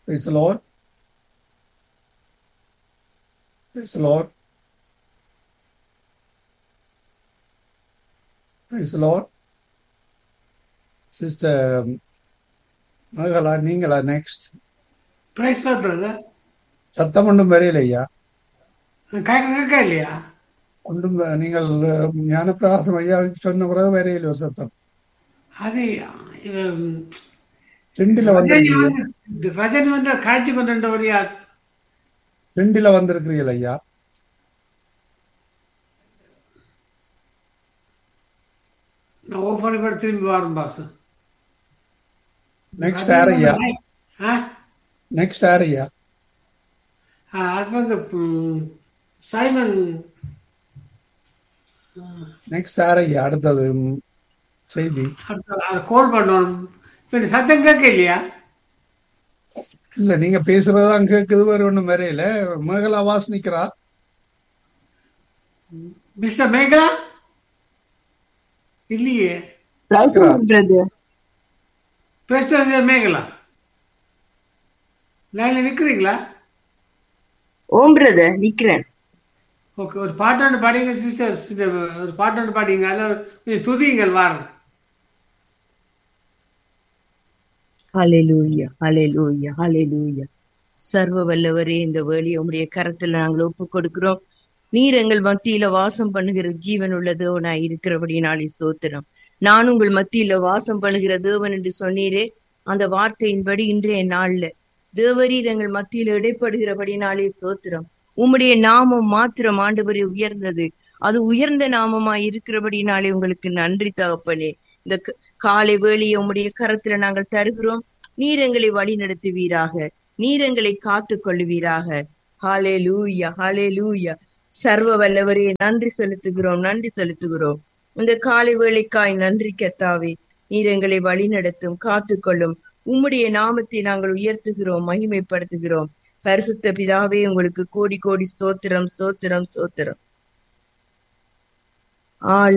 Praise the Lord. Praise the Lord. Praise the Lord. Sister மகளா நீங்களா next prize Lord brother சத்தம் ஒன்றும் வரையில ஐயா கேட்க கேட்க இல்லையா ஒன்றும் வ- நீங்கள் அஹ், ஞானப்பிரகாசம் ஐயா சொன்ன பிறகு வரையில ஒரு சத்தம் அது இவன் ரெண்டில ரஜினி வந்திருக்கிறீங்க வந்து ரஜினி வந்து காட்சி கொண்டபடியா ரெண்டில வந்திருக்கிறீர்கள் ஐயா நான் ஓஃப் பண்ணி போட்டு திரும்பி வரும் பாஸ் நெக்ஸ்ட் யார் ஐயா ஆ நெக்ஸ்ட் யார் ஐயா ஆ, அது வந்து ம், சைமன் நெக்ஸ்ட் யார் ஐயா அடுத்தது ம், செய்தி கோல் பண்ணணும் இப்ப இந்த சத்தம் கேட்க இல்லையா இல்ல நீங்க பேசுறதுதான் கேக்குது வேற ஒண்ணும் வரையில மகளா வாசனிக்கிறா மிஸ்டர் மேகலா இல்லையே Praise the Lord, brother. President Mekala லைன்ல நிக்கிறீங்களா ஓம் பிரதர் நிக்கிறேன் ஓகே ஒரு பாட்டாண்டு பாடிங்க சிஸ்டர்ஸ் ஒரு பாட்டாண்டு பாடிங்க அல்ல கொஞ்சம் துதியுங்கள் வாரம் ஹalleluya ஹalleluya ஹalleluya சர்வ வல்லவரே இந்த வேலையை உம்முடைய கரத்தில் நாங்கள் ஒப்பு கொடுக்கிறோம் நீர் எங்கள் மத்தியில வாசம் பண்ணுகிற ஜீவன் உள்ள தேவனாய் இருக்கிறபடினாலே ஸ்தோத்திரம் நான் உங்கள் மத்தியில வாசம் பண்ணுகிற தேவன் என்று சொன்னீரே அந்த வார்த்தையின்படி இன்றைய நாள்ல தேவரீர் எங்கள் மத்தியில இடைப்படுகிறபடினாலே ஸ்தோத்திரம் உம்முடைய நாமம் மாத்திரம் ஆண்டவரே உயர்ந்தது அது உயர்ந்த நாமமாய் இருக்கிறபடினாலே உங்களுக்கு நன்றி தகப்பனே இந்த க- காலை வேளையை உம்முடைய கரத்துல நாங்கள் தருகிறோம் நீர் எங்களை வழி நடத்துவீராக நீர் எங்களை காத்து கொள்ளுவீராக ஹாலே லூயா ஹாலே லூயா சர்வ வல்லவரே நன்றி செலுத்துகிறோம் நன்றி செலுத்துகிறோம் இந்த காலை வேளைக்காய் நன்றி கத்தாவே நீர் எங்களை வழி நடத்தும் காத்துக்கொள்ளும் உம்முடைய நாமத்தை நாங்கள் உயர்த்துகிறோம் மகிமைப்படுத்துகிறோம் பரிசுத்த பிதாவே உங்களுக்கு கோடி கோடி ஸ்தோத்திரம் ஸ்தோத்திரம் ஸ்தோத்திரம் ஆள்